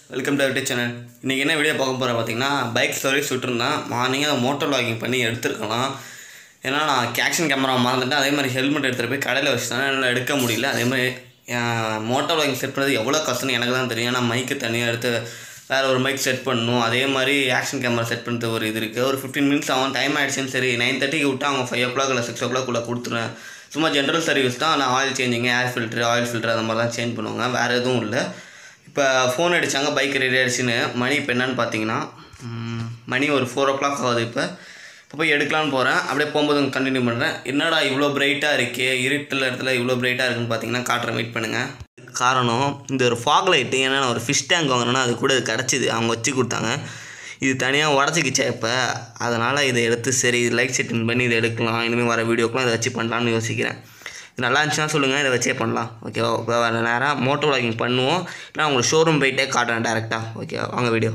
Welcome to every channel இன்றைக்கி என்ன video பார்க்க போகிறேன் பார்த்தீங்கன்னா பைக் சர்வீஸ் விட்டுருந்தேன் மார்னிங்கே அதை மோட்டர் லாகிங் பண்ணி எடுத்துருக்கலாம் ஏன்னா நான் கேக்ஷன் கேமரா மறந்துட்டேன் அதே மாதிரி ஹெல்மெட் எடுத்துகிட்டு போய் கடையில் வச்சுட்டேன் என்னால் எடுக்க முடியல அதே மாதிரி மோட்டர் லாகிங் செட் பண்ணுறது எவ்வளோ கஷ்டம்னு எனக்கு தான் தெரியும் ஏன்னா மைக்கு தனியாக எடுத்து வேறு ஒரு மைக் செட் பண்ணணும் அதே மாதிரி ஆக்ஷன் கேமரா செட் பண்ணுறது ஒரு இது இருக்குது ஒரு ஃபிஃப்டீன் மினிட்ஸ் ஆகும் டைம் ஆகிடுச்சுன்னு சரி நைன் தேர்ட்டிக்கு விட்டு அவங்க ஃபைவ் ஓ கிளாக் இல்லை சிக்ஸ் ஓ கிளாக்குள்ளே கொடுத்துருவேன் சும்மா ஜென்ரல் சர்வீஸ் தான் ஆனால் ஆயில் சேஞ்சிங்கு ஏர் ஃபில்ட்ரு ஆயில் ஃபில்ட்ரு அந்த மாதிரி தான் சேஞ்ச் பண்ணுவாங்க வேறு எதுவும் இல்லை இப்போ ஃபோன் அடித்தாங்க பைக் ரெடி ஆகிடுச்சின்னு மணி இப்போ என்னன்னு பார்த்தீங்கன்னா ம், மணி ஒரு ஃபோர் ஓ கிளாக் ஆகுது இப்போ இப்போ போய் எடுக்கலான்னு போகிறேன் அப்படியே போகும்போது கண்டினியூ பண்ணுறேன் என்னடா இவ்வளோ பிரைட்டாக இருக்கே இருட்டில் இடத்துல இவ்வளோ பிரைட்டாக இருக்குன்னு பார்த்தீங்கன்னா காட்டுறேன் வெயிட் பண்ணுங்கள் காரணம் இந்த ஒரு ஃபாக் லைட்டு ஏன்னா நான் ஒரு ஃபிஷ் டேங்க் வாங்கினேன்னா அது கூட இது கிடச்சிது அவங்க வச்சு கொடுத்தாங்க இது தனியாக உடச்சிக்கிச்சா இப்போ அதனால் இதை எடுத்து சரி லைட் செட்டிங் பண்ணி இதை எடுக்கலாம் இனிமேல் வர வீடியோக்கெலாம் இதை வச்சு பண்ணலாம்னு யோசிக்கிறேன் இது நல்லா இருந்துச்சுன்னா சொல்லுங்கள் இதை வச்சே பண்ணலாம் ஓகேவா இப்போ வேறு நேரம் மோட்டோ வாக்கிங் பண்ணுவோம் இல்லை உங்களுக்கு ஷோரூம் போயிட்டே காட்டுறேன் டேரெக்டாக ஓகேவா வாங்க வீடியோ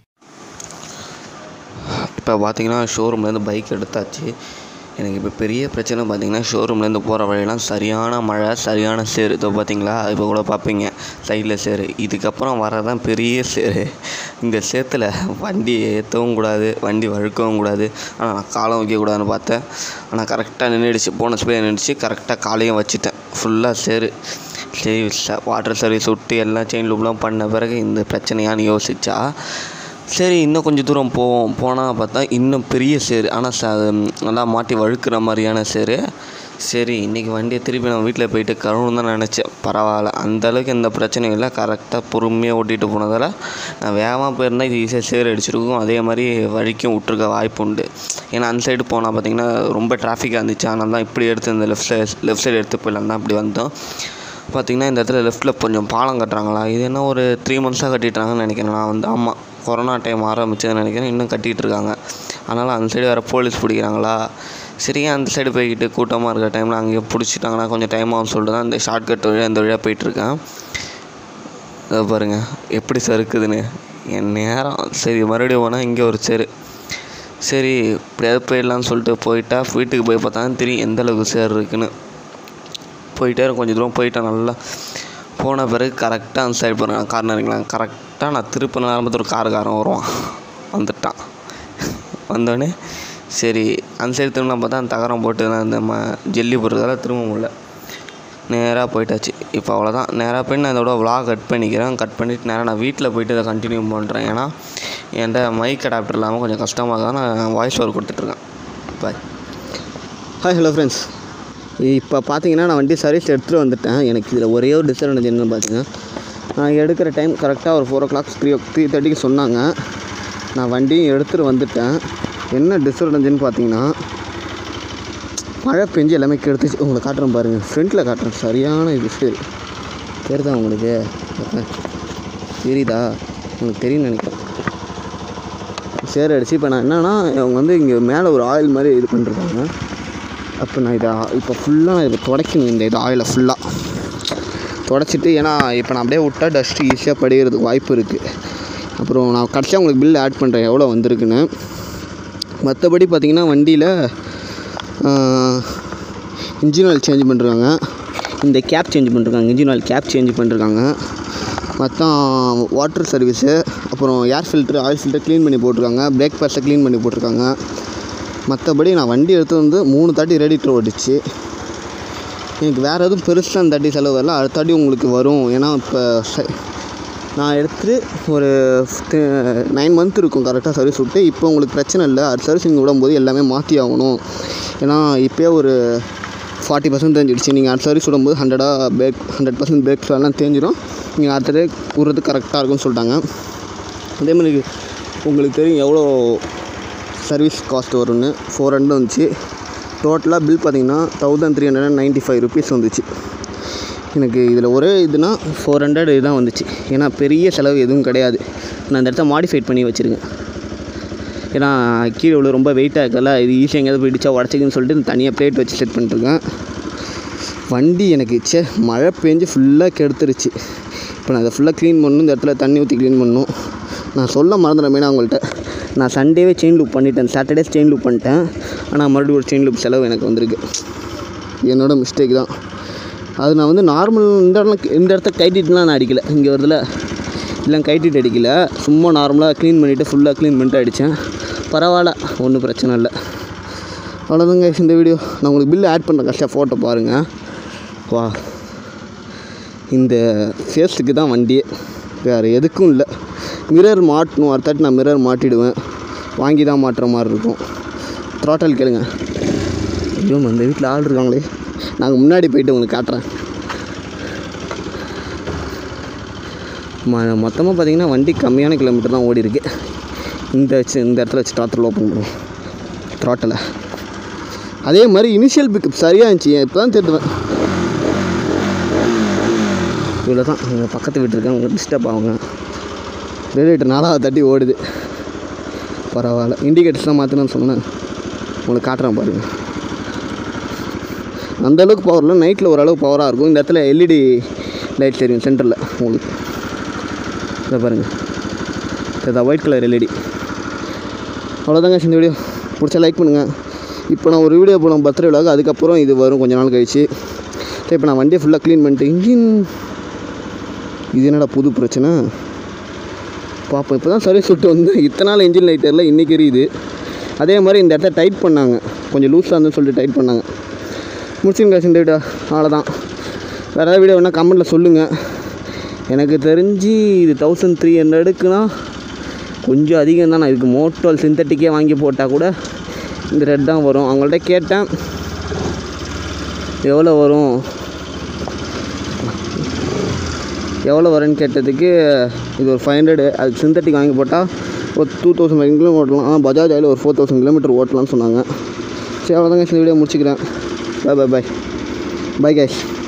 இப்போ பார்த்தீங்கன்னா ஷோரூம்லேருந்து பைக் எடுத்தாச்சு எனக்கு இப்போ பெரிய பிரச்சனை பார்த்தீங்கன்னா ஷோரூம்லேருந்து போகிற வழியெல்லாம் சரியான மழை சரியான சேரு இதோ பார்த்தீங்களா இப்போ கூட பார்ப்பீங்க சைடில் சேரு இதுக்கப்புறம் வரதான் பெரிய சேரு இந்த சேத்துல வண்டி ஏற்றவும் கூடாது வண்டி வழுக்கவும் கூடாது ஆனால் நான் காலம் வைக்கக்கூடாதுன்னு பார்த்தேன் ஆனால் கரெக்டாக நின்றுடுச்சு போன ஸ்பீட் நின்றுச்சு கரெக்டாக காலையும் வச்சுட்டேன் ஃபுல்லாக சேரு சரி வாட்டர் சர்வீஸ் விட்டு எல்லாம் செயின் லூப்லாம் பண்ண பிறகு இந்த பிரச்சனையான்னு யோசிச்சா சரி இன்னும் கொஞ்சம் தூரம் போவோம் போனால் பார்த்தா இன்னும் பெரிய சேரு ஆனால் ச அது நல்லா மாட்டி வழுக்கிற மாதிரியான சேரு சரி இன்றைக்கி வண்டியை திருப்பி நான் வீட்டில் போயிட்டு கழுவணும் தான் நினச்சேன் பரவாயில்ல அந்த அளவுக்கு எந்த பிரச்சனையும் இல்லை கரெக்டாக பொறுமையாக ஓட்டிகிட்டு போனதால் நான் வேகமாக போயிருந்தால் இது ஈஸியாக சேறு அடிச்சிருக்கும் அதே மாதிரி வழிக்கும் விட்ருக்க வாய்ப்பு உண்டு ஏன்னா அந்த சைடு போனால் பார்த்தீங்கன்னா ரொம்ப டிராஃபிக்காக இருந்துச்சு அதனால தான் இப்படி எடுத்து இந்த லெஃப்ட் சைடு லெஃப்ட் சைடு எடுத்து போயிடலாம் தான் இப்படி வந்தோம் பார்த்திங்கன்னா இந்த இடத்துல லெஃப்ட்டில் கொஞ்சம் பாலம் கட்டுறாங்களா இது என்ன ஒரு த்ரீ மந்த்ஸாக கட்டிட்டாங்கன்னு நினைக்கிறேன் நான் வந்து ஆமாம் கொரோனா டைம் ஆரம்பிச்சதுன்னு நினைக்கிறேன் இன்னும் கட்டிகிட்டு இருக்காங்க அதனால் அந்த சைடு வேறு போலீஸ் பிடிக்கிறாங்களா சரி அந்த சைடு போய்கிட்டு கூட்டமாக இருக்கிற டைமில் அங்கேயே பிடிச்சிட்டாங்கன்னா கொஞ்சம் டைம் ஆகும்னு சொல்லிட்டு தான் இந்த ஷார்ட்கட் வழியாக இந்த வழியாக போயிட்டுருக்கேன் இதை பாருங்க எப்படி சறுக்குதுன்னு என் நேரம் சரி மறுபடியும் போனால் இங்கே ஒரு சேரு சரி இப்படியாவது போயிடலான்னு சொல்லிட்டு போயிட்டா வீட்டுக்கு போய் பார்த்தா தான் தெரியும் எந்த அளவுக்கு சேர் இருக்குன்னு போயிட்டே இருக்கும் கொஞ்சம் தூரம் போயிட்டேன் நல்லா போன பிறகு கரெக்டாக அந்த சைடு போகிறேன் கார்னருங்களேன் கரெக்டாக நான் திருப்பின ஆரம்பத்தில் ஒரு காருக்காரன் வருவான் வந்துட்டான் வந்தோடனே சரி அந்த சைடு திரும்ப பார்த்தா அந்த தகரம் போட்டு நான் இந்த ம ஜெல்லி போடுறதால திரும்ப முடியல நேராக போயிட்டாச்சு இப்போ அவ்வளோதான் நேராக போய் நான் இதோட vlog கட் பண்ணிக்கிறேன் கட் பண்ணிவிட்டு நேராக நான் வீட்டில் போயிட்டு இதை கண்டினியூ பண்ணுறேன் ஏன்னா என்கிட்ட மைக் அடாப்டர் இல்லாமல் கொஞ்சம் கஷ்டமாக தான் நான் வாய்ஸ் ஓவர் கொடுத்துட்ருக்கேன் பாய் ஹாய் ஹலோ ஃப்ரெண்ட்ஸ் இப்போ பார்த்தீங்கன்னா நான் வண்டி சர்வீஸ் எடுத்துகிட்டு வந்துட்டேன் எனக்கு இதில் ஒரே ஒரு டிஸ்அட்வான்டேஜ் என்னன்னு பார்த்தீங்கன்னா நான் எடுக்கிற டைம் கரெக்டாக ஒரு four o'clock three three தேர்ட்டிக்கு சொன்னாங்க நான் வண்டியும் எடுத்துகிட்டு வந்துட்டேன் என்ன டிஸ்அட்வான்டேஜ்னு பார்த்தீங்கன்னா மழை பெஞ்சு எல்லாமே கெடுத்துச்சு உங்களுக்கு காட்டுறேன் பாருங்கள் ஃப்ரண்ட்டில் காட்டுறேன் சரியான இது சரி தெரியுதா உங்களுக்கு பார்த்தேன். தெரியுதா உங்களுக்கு தெரியும்னு நினைக்கிறேன் சேர் அடிச்சு இப்போ நான் என்னன்னா அவங்க வந்து இங்கே மேலே ஒரு ஆயில் மாதிரி இது பண்ணிருக்காங்க அப்போ நான் இதை இப்போ ஃபுல்லாக நான் இதை துடைக்கணும் இந்த இது ஆயிலை ஃபுல்லாக துடைச்சிட்டு ஏன்னா இப்போ நான் அப்படியே விட்டா டஸ்ட்டு ஈஸியாக படிகிறதுக்கு வாய்ப்பு இருக்குது அப்புறம் நான் கடைசியாக உங்களுக்கு பில் ஆட் பண்ணுறேன் எவ்வளோ வந்திருக்குன்னு மற்றபடி பார்த்தீங்கன்னா வண்டியில் இன்ஜின் ஆயில் சேஞ்ச் பண்ணிருக்காங்க இந்த கேப் சேஞ்ச் பண்ணிருக்காங்க இன்ஜின் ஆயில் கேப் சேஞ்ச் பண்ணிருக்காங்க மொத்தம் வாட்டர் சர்வீஸு அப்புறம் air filter oil filter clean பண்ணி போட்டிருக்காங்க பிரேக் பேட்ஸை க்ளீன் பண்ணி போட்டிருக்காங்க மற்றபடி நான் வண்டி எடுத்து வந்து மூணு தாட்டி ரேடிட்டர் ஓடிச்சு எனக்கு வேறு எதுவும் பெருசாக அந்த தாட்டி செலவு வரல அடுத்த தாட்டி உங்களுக்கு வரும் ஏன்னா இப்போ ச- நான் எடுத்து ஒரு நைன் மந்த் இருக்கும் கரெக்டாக சர்வீஸ் விட்டு இப்போ உங்களுக்கு பிரச்சனை இல்லை அது சர்வீஸிங் விடும்போது எல்லாமே மாற்றி ஆகணும் ஏன்னா இப்போயே ஒரு ஃபார்ட்டி பர்சன்ட் தெரிஞ்சிடுச்சு நீங்கள் அடுத்த சர்வீஸ் விடும்போது ஹண்ட்ரடாக பேக் ஹண்ட்ரட் பர்சன்ட் பிரேக்ஸ் எல்லாம் தெரிஞ்சிடும் நீங்கள் அடுத்த டே விட்றது கரெக்டாக இருக்கும்னு சொல்லிட்டாங்க அதே மாதிரி உங்களுக்கு தெரியும் எவ்வளோ சர்வீஸ் காஸ்ட் வரும்னு ஃபோர் ஹண்ட்ரட் வந்துச்சு டோட்டலாக பில் பார்த்தீங்கன்னா thousand three hundred ninety five rupees வந்துச்சு எனக்கு இதில் ஒரே இதுனா ஃபோர் ஹண்ட்ரட் இதுதான் வந்துச்சு ஏன்னா பெரிய செலவு எதுவும் கிடையாது நான் இந்த இடத்த மாடிஃபைட் பண்ணி வச்சுருக்கேன் ஏன்னா கீழே உள்ள ரொம்ப வெயிட்டாக இருக்கல இது ஈஸியாக எங்கேயாவது போய் இடிச்சா உடச்சிக்குன்னு சொல்லிட்டு தனியாக பிளேட் வச்சு செட் பண்ணிட்டுருக்கேன் வண்டி எனக்கு சே மழை பெஞ்சு ஃபுல்லாக கெடுத்துருச்சு இப்போ நான் அதை ஃபுல்லாக க்ளீன் பண்ணணும் இந்த இடத்துல தண்ணி ஊற்றி க்ளீன் பண்ணணும் நான் சொல்ல மறந்துடுறேன் மெயினாக அவங்கள்ட்ட நான் சண்டேவே செயின் லூப் பண்ணிட்டேன் சாட்டர்டே செயின் லூப் பண்ணிட்டேன் ஆனால் மறுபடியும் ஒரு செயின் லூப் செலவு எனக்கு வந்திருக்கு என்னோட மிஸ்டேக் தான் அது நான் வந்து நார்மல் இந்த இடத்துல இந்த இடத்த கைட்டிட்டுலாம் நான் அடிக்கலை இங்கே வருதுல இல்லை கைட்டிட்டு அடிக்கல சும்மா நார்மலாக க்ளீன் பண்ணிவிட்டு ஃபுல்லாக க்ளீன் பண்ணிட்டு அடித்தேன் பரவாயில்ல ஒன்றும் பிரச்சனை இல்லை அவ்வளோதாங்க இந்த வீடியோ நான் உங்களுக்கு பில்லு ஆட் பண்ணுறேன் கஷ்டம் ஃபோட்டோ பாருங்கள் வா இந்த ஃபேஸுக்கு தான் வண்டியே வேறு எதுக்கும் இல்லை மிரர் மாட்டணும் அடுத்தாட்டி நான் மிரர் மாட்டிடுவேன் வாங்கி தான் மாட்டுற மாதிரி இருக்கும் த்ராட்டல் கேளுங்க ஐயோ அந்த வீட்டில் ஆள் இருக்காங்களே நாங்கள் முன்னாடி போயிட்டு உங்களுக்கு காட்டுறேன் ம மொத்தமாக பார்த்தீங்கன்னா வண்டி கம்மியான கிலோமீட்டர் தான் ஓடி இருக்கு இந்த வச்சு இந்த இடத்துல வச்சு த்ராட்டல் ஓப்பன் பண்ணுவோம் த்ராட்டலை அதே மாதிரி இனிஷியல் பிக்கப் சரியாக இருந்துச்சு இப்போ தான் தெரிஞ்சுவேன் இவ்வளோ தான் அவங்க பக்கத்து வீட்டு இருக்காங்க அவங்க டிஸ்டர்ப் ஆகுங்க ரேடியேட்டர் நாலாவது தட்டி ஓடுது பரவாயில்ல இண்டிகேட்டர்ஸ்லாம் மாற்றணும்னு சொன்னேன் உங்களுக்கு காட்டுறேன் பாருங்கள் அந்தளவுக்கு பவர் இல்லை நைட்டில் ஓரளவு பவராக இருக்கும் இந்த இடத்துல எல்இடி லைட் தெரியும் சென்டரில் உங்களுக்கு இதை பாருங்கள் இதான் ஒயிட் கலர் எல்இடி அவ்வளோதாங்க இந்த வீடியோ பிடிச்சா லைக் பண்ணுங்கள் இப்போ நான் ஒரு வீடியோ போனோம் பர்த்டே விழாக்கு அதுக்கப்புறம் இது வரும் கொஞ்ச நாள் கழிச்சு சரி இப்போ நான் வண்டியை ஃபுல்லாக க்ளீன் பண்ணிட்டு இன்ஜின் இது என்னடா புது பிரச்சனை பார்ப்போம் இப்போ தான் சர்வீஸ் விட்டு வந்து இத்தனை நாள் இன்ஜின் லைட்டரில் இன்றைக்கி எரியுது அதே மாதிரி இந்த இடத்த டைட் பண்ணாங்க கொஞ்சம் லூஸாக இருந்துன்னு சொல்லிட்டு டைட் பண்ணாங்க முடிச்சுங்க இந்த வீடியோ அவ்வளோதான் வேறு ஏதாவது வீடியோ வேணால் கமெண்ட்டில் சொல்லுங்கள் எனக்கு தெரிஞ்சு இது தௌசண்ட் த்ரீ ஹண்ட்ரடுக்குனா கொஞ்சம் அதிகம் தான் நான் இதுக்கு மோட்டோல் சிந்தட்டிக்கே வாங்கி போட்டால் கூட இந்த ரெட் தான் வரும் அவங்கள்ட்ட கேட்டேன் எவ்வளோ வரும் எவ்வளோ வரும்னு கேட்டதுக்கு இது ஒரு ஃபைவ் ஹண்ட்ரடு அது சிந்தட்டிக் வாங்கி போட்டால் ஒரு டூ தௌசண்ட் ஃபைவ் கிலோமீட்டர் ஓட்டலாம் ஆனால் பஜாஜ் ஆயில் ஒரு ஃபோர் தௌசண்ட் கிலோமீட்டர் ஓட்டலாம்னு சொன்னாங்க சரி அவ்வளோதாங்க இந்த வீடியோ முடிச்சுக்கிறேன் bye bye bye bye cash